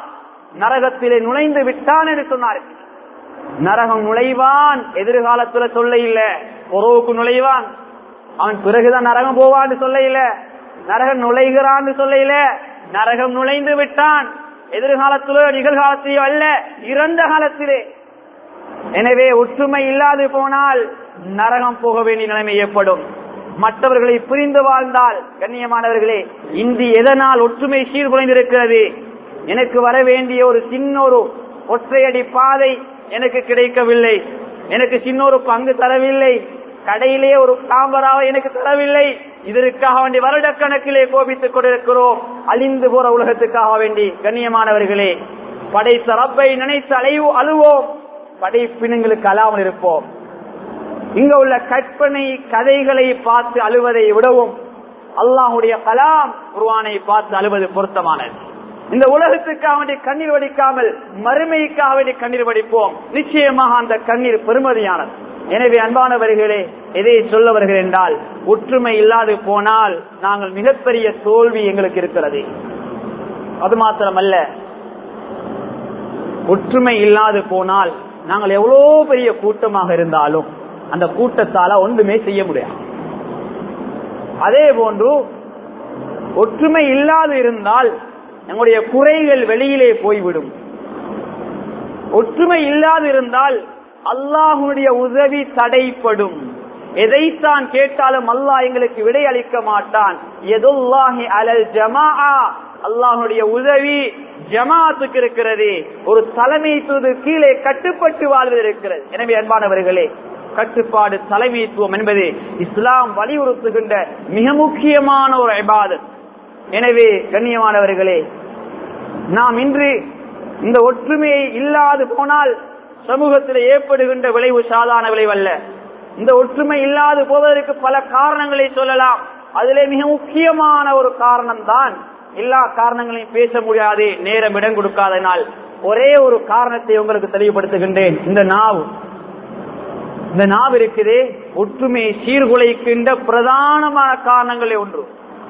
நரகத்திலே நுழைந்து விட்டான் என்று சொன்னார் நரகம் நுழைவான் எதிர்காலத்துல சொல்ல இல்ல பொறவுக்கு நுழைவான் அவன் பிறகுதான் நரகம் போவான்னு சொல்ல இல்ல நரகம் நுழைகிறான்னு சொல்ல இல்ல நரகம் நுழைந்து விட்டான் எதிர்காலத்திலோ நிகழ்காலத்திலோ அல்ல இறந்த காலத்திலே எனவே ஒற்றுமை இல்லாது போனால் நரகம் போக வேண்டிய நிலைமை ஏற்படும் மற்றவர்களை புரிந்து வாழ்ந்தால் கண்ணியமானவர்களே இன்று எதனால் ஒற்றுமை சீர்குலைந்திருக்கிறது எனக்கு வர வேண்டிய ஒரு சின்ன ஒரு ஒற்றையடி பாதை எனக்கு கிடைக்கவில்லை எனக்கு சின்ன ஒரு பங்கு தரவில்லை கடையிலே ஒரு காம்பராவை எனக்கு தரவில்லை இதற்காக வேண்டி வருடக்கணக்கிலே கோபித்துக் கொண்டிருக்கிறோம் அழிந்து போற உலகத்துக்காக வேண்டி கண்ணியமானவர்களே படைத்த ரப்பை நினைத்து அலைவு அழுவோம் படைப்பினங்களுக்கு அழாமல் இருப்போம் இங்க உள்ள கற்பனை கதைகளை பார்த்து அழுவதை விடவும் அல்லாஹுடைய கலாம் குர்வானை பார்த்து அழுவது பொருத்தமானது இந்த உலகத்துக்காக வேண்டி கண்ணீர் வடிக்காமல் மறுமைக்காக வேண்டி கண்ணீர் வடிப்போம் நிச்சயமாக அந்த கண்ணீர் பெருமதியானது எனவே அன்பானவர்களே எதை சொல்ல வருகிறேன் என்றால் ஒற்றுமை இல்லாது போனால் நாங்கள் மிகப்பெரிய தோல்வி எங்களுக்கு இருக்கிறது அது மாத்திரமல்ல ஒற்றுமை இல்லாது போனால் நாங்கள் எவ்வளவு பெரிய கூட்டமாக இருந்தாலும் அந்த கூட்டத்தால ஒன்றுமே செய்ய முடியாது அதே போன்று ஒற்றுமை இல்லாது இருந்தால் நம்முடைய குறைகள் வெளியிலே போய்விடும் ஒற்றுமை இல்லாது இருந்தால் அல்லாஹுடைய உதவி தடைப்படும் எதைத்தான் கேட்டாலும் அல்லாஹ் எங்களுக்கு விடை அளிக்க மாட்டான் எதுல்லாஹி அலல் ஜமா அல்லாஹுடைய உதவி ஜமாத்துக்கு இருக்கிறது ஒரு தலைமைத்துவது கீழே கட்டுப்பட்டு வாழ்வது இருக்கிறது எனவே அன்பானவர்களே கட்டுப்பாடு தலைமைத்துவம் என்பது இஸ்லாம் வலியுறுத்துகின்ற மிக முக்கியமான ஒரு இபாதத் எனவே கண்ணியமானவர்களே நாம் இன்று இந்த ஒற்றுமையை இல்லாது போனால் சமூகத்தில் ஏற்படுகின்ற விளைவு சாதாரண விளைவு அல்ல இந்த ஒற்றுமை இல்லாது போவதற்கு பல காரணங்களை சொல்லலாம் அதிலே மிக முக்கியமான ஒரு காரணம் தான் எல்லா காரணங்களையும் பேச முடியாது நேரம் இடம் கொடுக்காதனால் ஒரே ஒரு காரணத்தை உங்களுக்கு தெளிவுபடுத்துகின்றேன் இந்த நாவு இந்த நாவு இருக்குது ஒற்றுமையை சீர்குலைக்கின்ற பிரதானமான காரணங்களே ஒன்று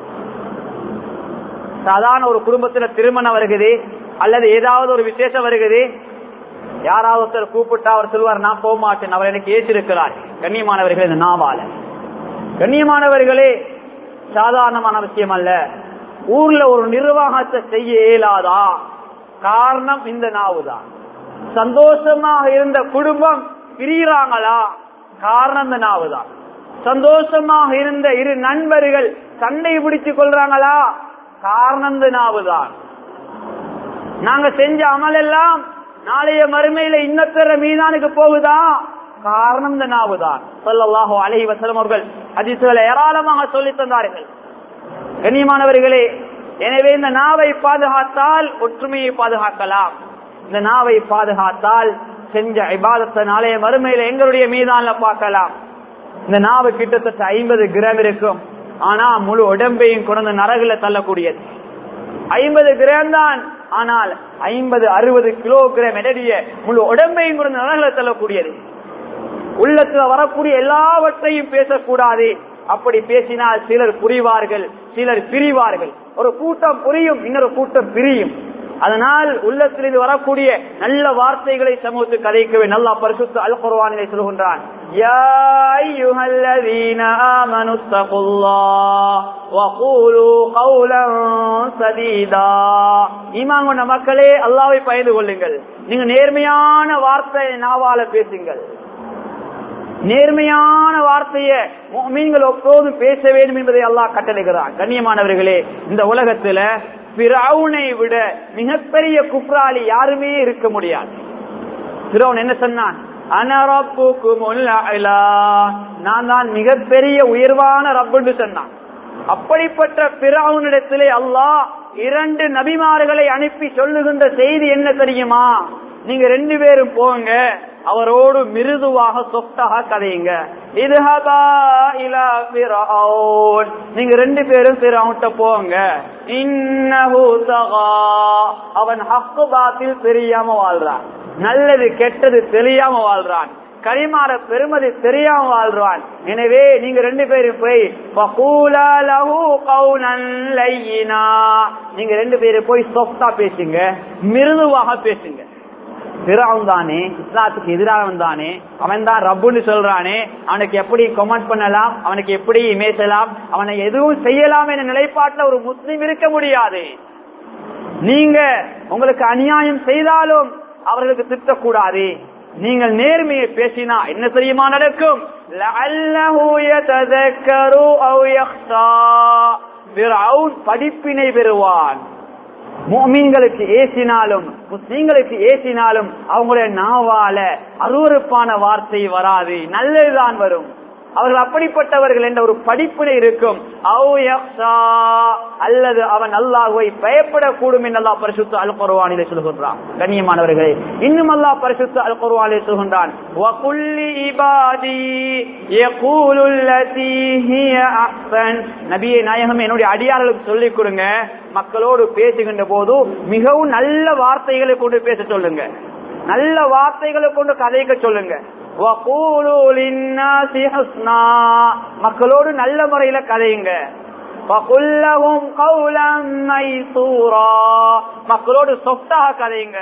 சாதாரண ஒரு குடும்பத்துல திருமணம் வருகிறது அல்லது ஏதாவது ஒரு விசேஷம் வருகிறது யாராவது ஒருத்தர் கூப்பிட்டா அவர் சொல்வார் நான் போக மாட்டேன் அவர் எனக்கு ஏற்றிருக்கிறார் கண்ணியமானவர்கள் இந்த நாவால கண்ணியமானவர்களே சாதாரணமான விஷயம் அல்ல ஊர்ல ஒரு நிர்வாகத்தை செய்ய இயலாதா காரணம் இந்த நாவுதான் சந்தோஷமாக இருந்த குடும்பம் பிரிகிறாங்களா காரணம் இந்த நாவுதான் சந்தோஷமாக இருந்த இரு நண்பர்கள் சண்டை பிடிச்சு கொள்றாங்களா காரணம் இந்த நாவுதான் நாங்க செஞ்ச அமல் எல்லாம் நாளைய மறுமையில இன்னத்தர மீதானுக்கு போகுதா காரணம் இந்த நாவுதான் சொல்லல்லாஹோ அலஹி வசலம் அவர்கள் அதிசுகளை ஏராளமாக சொல்லி தந்தார்கள் கண்ணியமானவர்களே எனவே இந்த நாவை பாதுகாத்தால் ஒற்றுமையை பாதுகாக்கலாம் இந்த நாவை பாதுகாத்தால் செஞ்ச இபாதத்தை நாளைய மறுமையில எங்களுடைய மீதான பார்க்கலாம் இந்த நாவு கிட்டத்தட்ட ஐம்பது கிராம் இருக்கும் ஆனா முழு உடம்பையும் கொண்டு நரகுல தள்ளக்கூடியது ஐம்பது கிராம் தான் ஆனால் ஐம்பது அறுபது கிலோகிராம் எடடிய முழு உடம்பையும் கொண்டு நரகுல தள்ளக்கூடியது உள்ளத்துல வரக்கூடிய எல்லாவற்றையும் பேசக்கூடாது அப்படி பேசினால் சிலர் புரிவார்கள் சிலர் பிரிவார்கள் ஒரு கூட்டம் புரியும் இன்னொரு கூட்டம் பிரியும் அதனால் உள்ளத்திலிருந்து வரக்கூடிய நல்ல வார்த்தைகளை சமூகத்துக்கு கதைக்கவே நல்லா பரிசுத்த அல் குர்வானிலே சொல்கின்றான் يا أيها الذين آمنوا اتقوا الله وقولوا قولا سديدا ஈமான் கொண்ட மக்களே அல்லாவை பயந்து கொள்ளுங்கள் நீங்க நேர்மையான வார்த்தை நாவால பேசுங்கள் நேர்மையான வார்த்தையை மீன்கள் எப்போதும் பேச வேண்டும் என்பதை அல்லாஹ் கட்டளைகிறான் கண்ணியமானவர்களே இந்த உலகத்துல பிறவுனை விட மிகப்பெரிய குப்ராலி யாருமே இருக்க முடியாது பிறவன் என்ன சொன்னான் நான் தான் மிகப்பெரிய உயர்வான ரப்புன்னு சொன்னான் அப்படிப்பட்ட பிறவுனிடத்திலே அல்லாஹ் இரண்டு நபிமார்களை அனுப்பி சொல்லுகின்ற செய்தி என்ன தெரியுமா நீங்க ரெண்டு பேரும் போங்க அவரோடு மிருதுவாக சொத்தாக கதையுங்க நீங்க ரெண்டு பேரும் பிறவுட்ட போங்க அவன் ஹக்கு பாத்தில் தெரியாம வாழ்றான் நல்லது கெட்டது தெரியாம வாழ்றான் களிமாற பெருமதி தெரியாம வாழ்றான் எனவே நீங்க ரெண்டு பேரும் போய் ஃபகூலா லஹு கௌலன் லையினா. நீங்க ரெண்டு பேரும் போய் சொப்டா பேசுங்க மிருதுவாக பேசுங்க பிறவன் தானே இஸ்லாத்துக்கு எதிரானவன் தானே அவன் தான் ரப்புன்னு சொல்றானே அவனுக்கு எப்படி கமெண்ட் பண்ணலாம் அவனுக்கு எப்படி இமேசலாம் அவனை எதுவும் செய்யலாம் என்ற நிலைப்பாட்டுல ஒரு முஸ்லீம் இருக்க முடியாது நீங்க உங்களுக்கு அநியாயம் செய்தாலும் அவர்களுக்கு திட்டக்கூடாது நீங்கள் நேர்மையை பேசினா என்ன தெரியுமா நடக்கும் லஅல்லஹு யததக்கரு அவ் யக்ஷா. ஃபிரௌன் படிப்பினை பெறுவான் முஃமின்களுக்கு ஏசினாலும் முஸ்லீம்களுக்கு ஏசினாலும் அவங்களுடைய நாவால அருவருப்பான வார்த்தை வராது நல்லதுதான் வரும் அவர்கள் அப்படிப்பட்டவர்கள் என்ற ஒரு படிப்பினை இருக்கும் அவு யக்ஷா, அல்லது அவன் அல்லாஹுவை பயப்படக்கூடும் என்று அல்லாஹ் பரிசுத்த அல் குர்ஆனிலே சொல்கின்றான் கண்ணியமானவர்களே இன்னும் அல்லாஹ் பரிசுத்த அல் குர்ஆனிலே சொல்கின்றான் வகுல்லி இபாதி யகூலு அல்லதி ஹிய அஹ்சன் நபியே நாயகம் என்னுடைய அடியார்களுக்கு சொல்லிக் கொடுங்க மக்களோடு பேசுகின்ற போது மிகவும் நல்ல வார்த்தைகளை கொண்டு பேச சொல்லுங்க நல்ல வார்த்தைகளை கொண்டு கதைக்க சொல்லுங்க وَقُولُوا لِلنَّاسِ حُسْنًا மக்களோடு நல்ல முறையில கதையுங்க وَقُلْ لَهُمْ قَوْلًا مَيْسُورًا மக்களோடு சொத்தாக கதையுங்க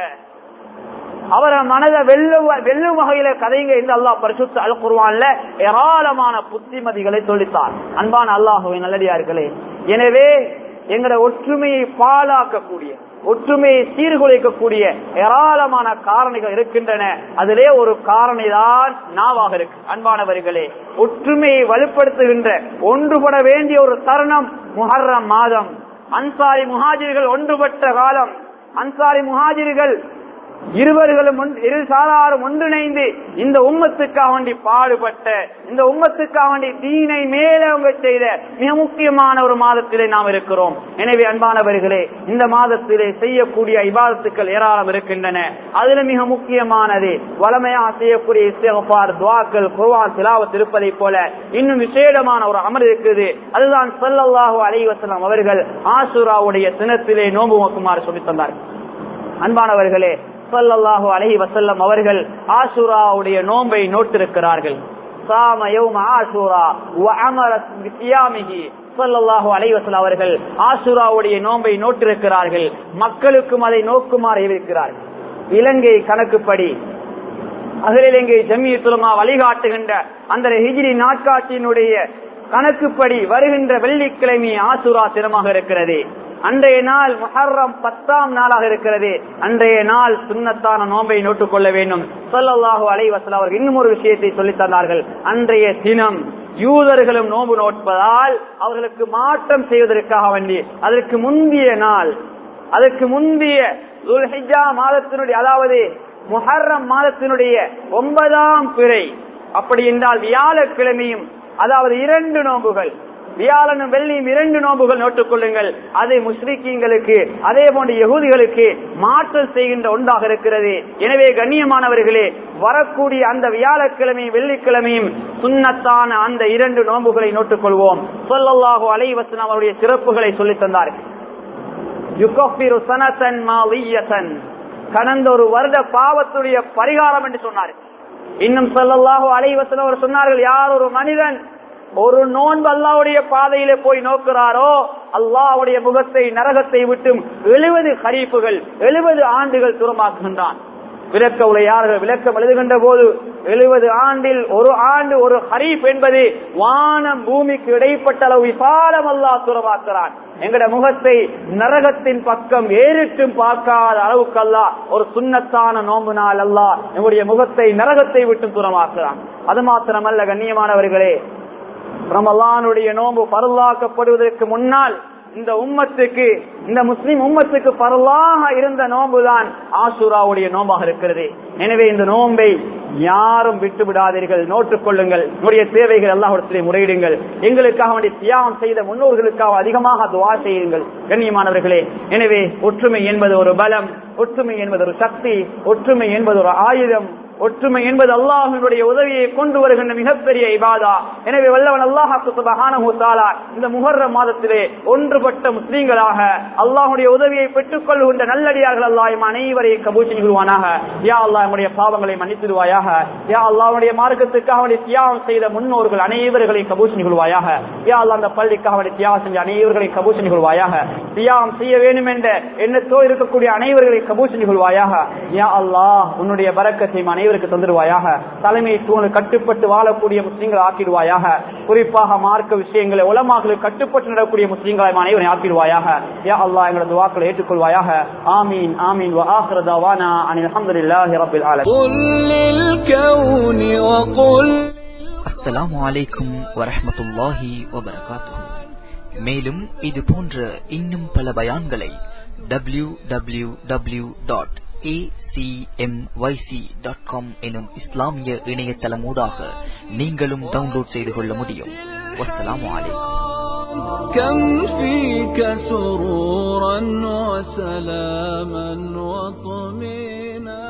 அவரை மனதை வெல்லும் வெல்லும் வகையில கதைங்க என்று அல்லாஹ் பரிசுத்த அல் குர்வான்ல ஏராளமான புத்திமதிகளை சொல்லித்தார் அன்பான அல்லாஹுவின் நல்லடியார்களே எனவே எங்கட ஒற்றுமையை பாழாக்கக்கூடிய ஒற்றுமையை சீர்குலைக்கக்கூடிய ஏராளமான காரணிகள் இருக்கின்றன அதிலே ஒரு காரணிதான் நாவாக இருக்கு அன்பானவர்களே ஒற்றுமையை வலுப்படுத்துகின்ற ஒன்றுபட வேண்டிய ஒரு தருணம் முஹர்ரம் மாதம் அன்சாரி முஹாஜிர்கள் ஒன்றுபட்ட காலம் அன்சாரி முஹாஜிர்கள் இருவர்களும் ஒன்று- இரு சாராரும் ஒன்றிணைந்து இந்த உம்மத்துக்காக வேண்டி பாடுபட்ட இந்த உம்மத்துக்காக வேண்டி தீனை மேலவங்க செய்த மிக முக்கியமான ஒரு மாதத்திலே நாம் இருக்கிறோம் எனவே அன்பானவர்களே இந்த மாதத்திலே செய்யக்கூடிய இபாதத்துக்கள் ஏராளம் இருக்கின்றன அதுல மிக முக்கியமானது வளமையாக செய்யக்கூடிய இஸ்திகபார் துவாக்கள் குர்ஆன் திலாவத் இருப்பதை போல இன்னும் விசேடமான ஒரு அமர் இருக்குது அதுதான் ஸல்லல்லாஹு அலைஹி வஸல்லம் அவர்கள் ஆசுராவுடைய தினத்திலே நோன்பு நோக்குமாறு சொல்லித் தந்தார்கள் அன்பானவர்களே ஸல்லல்லாஹு அலைஹி வஸல்லம் அவர்கள் ஆஷுராவுடைய நோன்பை நோட்டிருக்கிறார்கள் சாம யௌம ஆஷுரா வ அமரத் பிசியாமிஹி ஸல்லல்லாஹு அலைஹி வஸல்லம் அவர்கள் ஆஷுராவுடைய நோன்பை நோட்டிருக்கிறார்கள் மக்களுக்கும் அதை நோக்குமாறு இருக்கிறார்கள் இலங்கை கணக்குப்படி அகில இலங்கை ஜம்மியத்துலமா வழிகாட்டுகின்ற அந்த ஹிஜ்ரி நாட்காட்சியினுடைய கணக்குப்படி வருகின்ற வெள்ளிக்கிழமை ஆசுரா தினமாக இருக்கிறது அன்றைய நாள் முஹர்ரம் பத்தாம் நாளாக இருக்கிறது அன்றைய நாள் சுண்ணத்தான நோன்பை நோட்டுக் கொள்ள வேண்டும் சொல்லல்லாஹு அலைவசல் அவர்கள் இன்னும் ஒரு விஷயத்தை சொல்லித் தந்தார்கள் அன்றைய தினம் யூதர்களும் நோன்பு நோட்பதால் அவர்களுக்கு மாற்றம் செய்வதற்காக வேண்டி அதற்கு முந்திய நாள் அதற்கு முந்திய துல்ஹிஜ்ஜா மாதத்தினுடைய அதாவது முஹர்ரம் மாதத்தினுடைய ஒன்பதாம் பிறை அப்படி என்றால் வியாழக்கிழமையும் அதாவது இரண்டு நோம்புகள் வியாழனும் வெள்ளியும் இரண்டு நோம்புகள் நோட்டுக் கொள்ளுங்கள் அது முஸ்லிக்கீங்களுக்கு அதே போன்ற யகூதிகளுக்கு மாற்றல் செய்கின்ற ஒன்றாக இருக்கிறது எனவே கண்ணியமானவர்களே வரக்கூடிய அந்த வியாழக்கிழமையும் வெள்ளிக்கிழமையும் சுண்ணத்தான அந்த இரண்டு நோம்புகளை நோட்டுக் கொள்வோம் சொல்லல்லாஹு அலைவசன் அவருடைய சிறப்புகளை சொல்லித் தந்தார்கள் யுகஃபிரு சனத்தன் மாலியத்தன் கடந்த ஒரு வருட பாவத்துடைய பரிகாரம் என்று சொன்னார் இன்னும் சொல்லல்லாஹு அலைவசன் அவர் சொன்னார்கள் யார் ஒரு மனிதன் ஒரு நோன்பு அல்லாவுடைய பாதையிலே போய் நோக்கிறாரோ அல்லாவுடைய முகத்தை நரகத்தை விட்டும் எழுபது ஹரீப்புகள் எழுபது ஆண்டுகள் துறமாக்குகின்றான் விளக்க உரையாளர்கள் விளக்கம் எழுதுகின்ற போது எழுபது ஆண்டில் ஒரு ஆண்டு ஒரு ஹரீப் என்பது வானம் பூமிக்கு இடைப்பட்ட அளவு விசாலம் அல்லா துறவாக்குறான் எங்கட முகத்தை நரகத்தின் பக்கம் ஏறிட்டும் பார்க்காத அளவுக்கு அல்லா ஒரு சுண்ணத்தான நோம்பு நாள் அல்லா எங்களுடைய முகத்தை நரகத்தை விட்டும் துறமாக்குறான் அது மாத்திரமல்ல கண்ணியமானவர்களே ரமலானுடைய நோன்பு பருளாக்கப்படுவதற்கு முன்னால் இந்த உம்மத்துக்கு இந்த முஸ்லிம் உம்மத்துக்கு பரலாக இருந்த நோன்புதான் ஆசூராவுடைய நோம்பாக இருக்கிறது எனவே இந்த நோன்பை யாரும் விட்டு விடாதீர்கள் நோட்டுக் கொள்ளுங்கள் என்னுடைய தேவைகள் எல்லாவற்றிலே முறையிடுங்கள் எங்களுக்காக வேண்டிய தியாகம் செய்த முன்னோர்களுக்காக அதிகமாக துவா செய்யுங்கள் கண்ணியமானவர்களே எனவே ஒற்றுமை என்பது ஒரு பலம் ஒற்றுமை என்பது ஒரு சக்தி ஒற்றுமை என்பது ஒரு ஆயுதம் ஒற்றுமை என்பது அல்லாஹினுடைய உதவியை கொண்டு வருகின்ற மிகப்பெரிய இபாதா எனவே வல்லவன் அல்லாஹாக்கு சுபஹானஹு தஆலா இந்த முஹர்ரம் மாதத்திலே ஒன்றுபட்ட முஸ்லீம்களாக அல்லாஹ்வுடைய உதவியை பெற்றுக் கொள்கின்ற நல்லடியார்கள் அல்லாஹ் எம் அனைவரையும் கபூல் செய்வானாக யா அல்லாஹ் நம்முடைய பாவங்களை மன்னித்திடுவாயாக யா அல்லாஹ்வுடைய மார்க்கத்துக்காக அவனை தியாகம் செய்த முன்னோர்கள் அனைவர்களையும் கபூல் கொள்வாயாக யா அல்லாஹ் அந்த பள்ளிக்காக அவனை தியாகம் செஞ்ச அனைவர்களையும் கபூல் கொள்வாயாக தியாகம் செய்ய வேண்டும் என்ற எண்ணத்தோ இருக்கக்கூடிய அனைவர்களையும் கபூல் கொள்வாயாக யா அல்லாஹ் உன்னுடைய பரக்கத்தையும் அனைவருக்கு தந்துடுவாயாக தலைமை தூணு கட்டுப்பட்டு வாழக்கூடிய முஸ்லீம்களை ஆக்கிடுவாயாக குறிப்பாக மார்க்க விஷயங்களை உலமாக்களுக்கு கட்டுப்பட்டு நடக்கூடிய முஸ்லீம்களை அனைவரை ஆக்கிடுவாயாக யா அல்லாஹ் எங்களது வாக்களை ஏற்றுக்கொள்வாயாக ஆமீன் ஆமீன் وآخر دعوانا عن الحمد لله رب العالمين قل للكون وقل அஸ்ஸலாமு அலைக்கும் வரஹ்மத்துல்லாஹி வபரகாத்துஹு மேலும் இது போன்ற இன்னும் பல பயான்களை W W W dot dot com எனும் இஸ்லாமிய இணையதளமூடாக நீங்களும் டவுன்லோட் செய்து கொள்ள முடியும் வஸ்ஸலாமு அலைக்கும் كم فيك سرورا وسلاما وطمينا